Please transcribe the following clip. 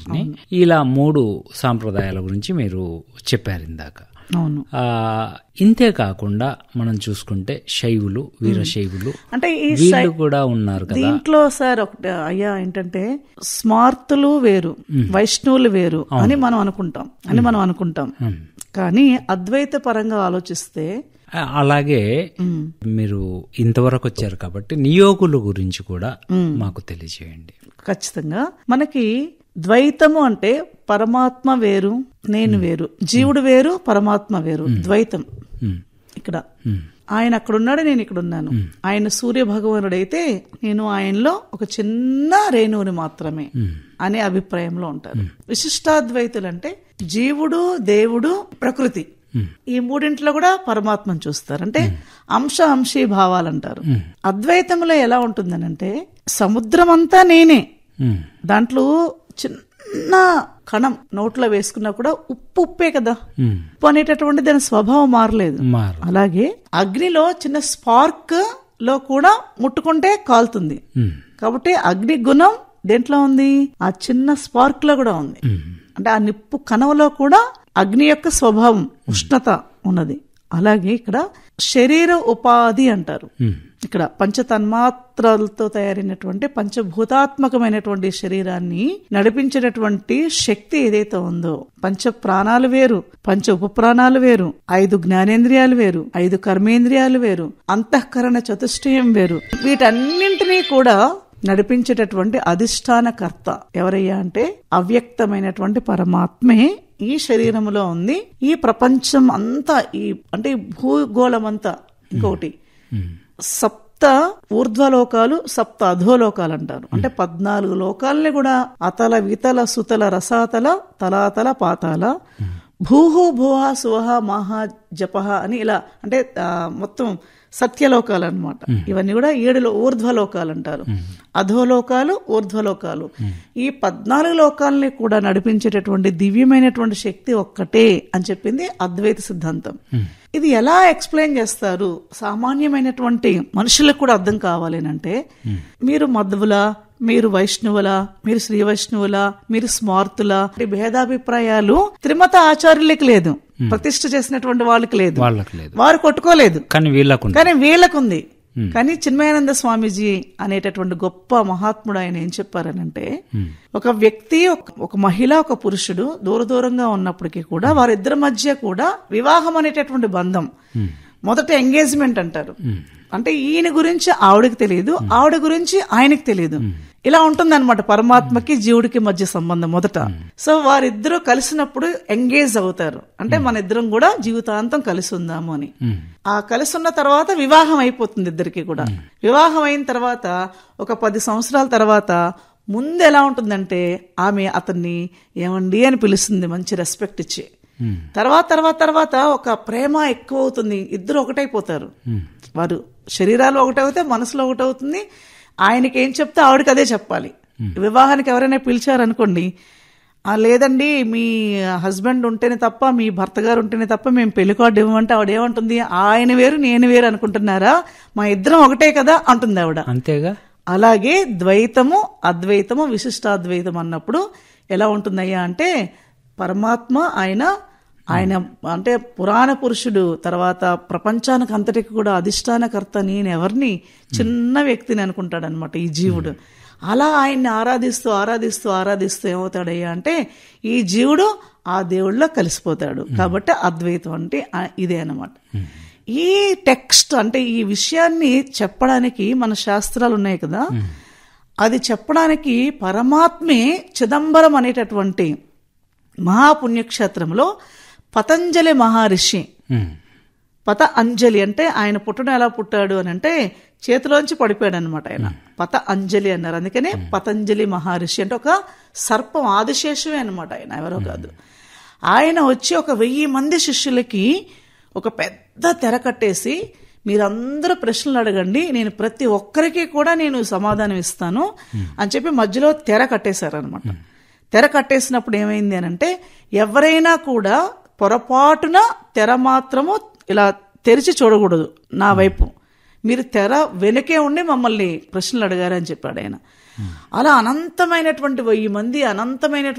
వారిని ఇలా మూడు సాంప్రదాయాల గురించి మీరు చెప్పారు ఇందాక అవును ఆ, ఇంతే కాకుండా మనం చూసుకుంటే శైవులు వీరశైవులు అంటే ఈ వీళ్ళు కూడా ఉన్నారు కదా దీంట్లో సార్ ఒకటి అయ్యా ఏంటంటే స్మార్తులు వేరు వైష్ణవులు వేరు అని మనం అనుకుంటాం అని మనం అనుకుంటాం కానీ అద్వైత పరంగా ఆలోచిస్తే ఆ, అలాగే మీరు ఇంతవరకు వచ్చారు కాబట్టి నియోగుల గురించి కూడా మాకు తెలియజేయండి ఖచ్చితంగా మనకి ద్వైతము అంటే పరమాత్మ వేరు నేను వేరు జీవుడు వేరు పరమాత్మ వేరు ద్వైతం ఉమ్, ఇక్కడ ఆయన అక్కడ ఉన్నాడు నేను ఇక్కడ ఉన్నాను ఆయన సూర్య భగవానుడైతే నేను ఆయనలో ఒక చిన్న రేణువుని మాత్రమే అనే అభిప్రాయంలో ఉంటారు విశిష్టాద్వైతులు అంటే జీవుడు దేవుడు ప్రకృతి ఈ మూడింట్లో కూడా పరమాత్మను చూస్తారు అంటే అంశ అంశీ భావాలు అంటారు అద్వైతంలో ఎలా ఉంటుందనంటే సముద్రం అంతా నేనే ఉమ్, దాంట్లో చిన్న కణం నోట్లో వేసుకున్నా కూడా ఉప్పు ఉప్పే కదా ఉమ్, ఉప్పు అనేటటువంటి దాని స్వభావం మారలేదు మారు అలాగే అగ్నిలో చిన్న స్పార్క్ లో కూడా ముట్టుకుంటే కాలుతుంది ఉమ్, కాబట్టి అగ్ని గుణం దేంట్లో ఉంది ఆ చిన్న స్పార్క్ లో కూడా ఉంది అంటే ఆ నిప్పు కణంలో కూడా అగ్ని యొక్క స్వభావం ఉష్ణత ఉన్నది అలాగే ఇక్కడ శరీర ఉపాధి అంటారు ఉమ్, ఇక్కడ పంచతన్మాత్రలతో తయారైనటువంటి పంచభూతాత్మకమైనటువంటి శరీరాన్ని నడిపించేటటువంటి శక్తి ఏదైతే ఉందో పంచ ప్రాణాలు వేరు పంచ ఉపప్రాణాలు వేరు ఐదు జ్ఞానేంద్రియాలు వేరు ఐదు కర్మేంద్రియాలు వేరు అంతఃకరణ చతుష్టయం వేరు వీటన్నింటినీ కూడా నడిపించేటటువంటి అధిష్టాన కర్త ఎవరయ్యా అంటే అవ్యక్తమైనటువంటి పరమాత్మే ఈ శరీరములో ఉంది ఈ ప్రపంచం అంతా ఈ అంటే ఈ భూగోళం అంతా ఇంకొకటి సప్త ఊర్ధ్వలోకాలు సప్త అధోలోకాలు అంటారు అంటే పద్నాలుగు లోకాలని కూడా అతల వితల సుతల రసాతల తలాతల పాతాల భూహు భువ సువహ మహా జపహ అని ఇలా అంటే ఆ, మొత్తం సత్యలోకాలు అన్నమాట ఇవన్నీ కూడా ఏడులో ఊర్ధ్వలోకాలు అంటారు అధోలోకాలు ఊర్ధ్వలోకాలు ఈ పద్నాలుగు లోకాలని కూడా నడిపించేటటువంటి దివ్యమైనటువంటి శక్తి ఒక్కటే అని చెప్పింది అద్వైత సిద్ధాంతం ఇది ఎలా ఎక్స్ప్లెయిన్ చేస్తారు సామాన్యమైనటువంటి మనుషులకు కూడా అర్థం కావాలి అంటే మీరు మధ్వుల మీరు వైష్ణవుల మీరు శ్రీ వైష్ణవుల మీరు స్మార్తుల ఈ భేదాభిప్రాయాలు త్రిమత ఆచార్యులకి లేదు ప్రతిష్ఠ చేసినటువంటి వాళ్ళకి లేదు వాళ్ళకి లేదు వారు కొట్టుకోలేదు కానీ వీళ్ళకు ఉంది. కానీ వీళ్ళకుంది కానీ చిన్మయానంద స్వామీజీ అనేటటువంటి గొప్ప మహాత్ముడు ఆయన ఏం చెప్పారనంటే ఒక వ్యక్తి ఒక- ఒక మహిళ ఒక పురుషుడు దూర దూరంగా ఉన్నప్పటికీ కూడా వారిద్దరి మధ్య కూడా వివాహం అనేటటువంటి బంధం మొదట ఎంగేజ్మెంట్ అంటారు అంటే ఈయన గురించి ఆవిడకి తెలియదు ఆవిడ గురించి ఆయనకి తెలియదు ఇలా ఉంటుందన్నమాట పరమాత్మకి జీవుడికి మధ్య సంబంధం మొదట సో వారిద్దరూ కలిసినప్పుడు ఎంగేజ్ అవుతారు అంటే మన ఇద్దరం కూడా జీవితాంతం కలిసి ఉందాము అని ఆ కలిసి ఉన్న తర్వాత వివాహం అయిపోతుంది ఇద్దరికి కూడా వివాహం అయిన తర్వాత ఒక పది సంవత్సరాల తర్వాత ముందు ఎలా ఉంటుందంటే ఆమె అతన్ని ఏమండి అని పిలుస్తుంది మంచి రెస్పెక్ట్ ఇచ్చి తర్వాత తర్వాత తర్వాత ఒక ప్రేమ ఎక్కువ అవుతుంది ఇద్దరు ఒకటైపోతారు వారు శరీరాలు ఒకటవుతే మనసులో ఒకటవుతుంది ఆయనకి ఏం చెప్తే ఆవిడకి అదే చెప్పాలి వివాహానికి ఎవరైనా పిలిచారనుకోండి "ఆ, లేదండి మీ హస్బెండ్ ఉంటేనే తప్ప మీ భర్త గారు ఉంటేనే తప్ప మేము పెళ్లి కార్డు ఇవ్వమంటే ఆవిడ ఏమంటుంది ఆయన వేరు నేను వేరు అనుకుంటున్నారా మా ఇద్దరం ఒకటే కదా అంటుంది ఆవిడ అంతేగా అలాగే ద్వైతము అద్వైతము విశిష్టాద్వైతం అన్నప్పుడు ఎలా ఉంటుందయ్యా అంటే పరమాత్మ ఆయన ఆయన అంటే పురాణ పురుషుడు తర్వాత ప్రపంచానికి అంతటికి కూడా అధిష్టానకర్త నేను ఎవరిని చిన్న వ్యక్తిని అనుకుంటాడు అనమాట ఈ జీవుడు అలా ఆయన్ని ఆరాధిస్తూ ఆరాధిస్తూ ఆరాధిస్తూ ఏమవుతాడయ్యా అంటే ఈ జీవుడు ఆ దేవుళ్ళలో కలిసిపోతాడు కాబట్టి అద్వైతం అంటే ఆ- ఇదే అన్నమాట ఈ టెక్స్ట్ అంటే ఈ విషయాన్ని చెప్పడానికి మన శాస్త్రాలు ఉన్నాయి కదా అది చెప్పడానికి పరమాత్మే చిదంబరం అనేటటువంటి మహాపుణ్యక్షేత్రంలో పతంజలి మహర్షి ఉమ్, పత అంజలి అంటే ఆయన పుట్టడం ఎలా పుట్టాడు అని అంటే చేతిలోంచి పడిపోయాడు అనమాట ఆయన పత అంజలి అన్నారు అందుకనే పతంజలి మహర్షి అంటే ఒక సర్పం ఆదిశేషమే అనమాట ఆయన ఎవరో కాదు ఆయన వచ్చి ఒక వెయ్యి మంది శిష్యులకి ఒక పెద్ద తెర కట్టేసి మీరందరూ ప్రశ్నలు అడగండి నేను ప్రతి ఒక్కరికి కూడా నేను సమాధానం ఇస్తాను అని చెప్పి మధ్యలో తెర కట్టేశారనమాట తెర కట్టేసినప్పుడు ఏమైంది అని అంటే ఎవరైనా కూడా పొరపాటున తెర మాత్రము ఇలా తెరిచి చూడకూడదు నా వైపు మీరు తెర వెనకే ఉండి మమ్మల్ని ప్రశ్నలు అడిగారని చెప్పాడు ఆయన అలా అనంతమైనటువంటి వెయ్యి మంది అనంతమైనటువంటి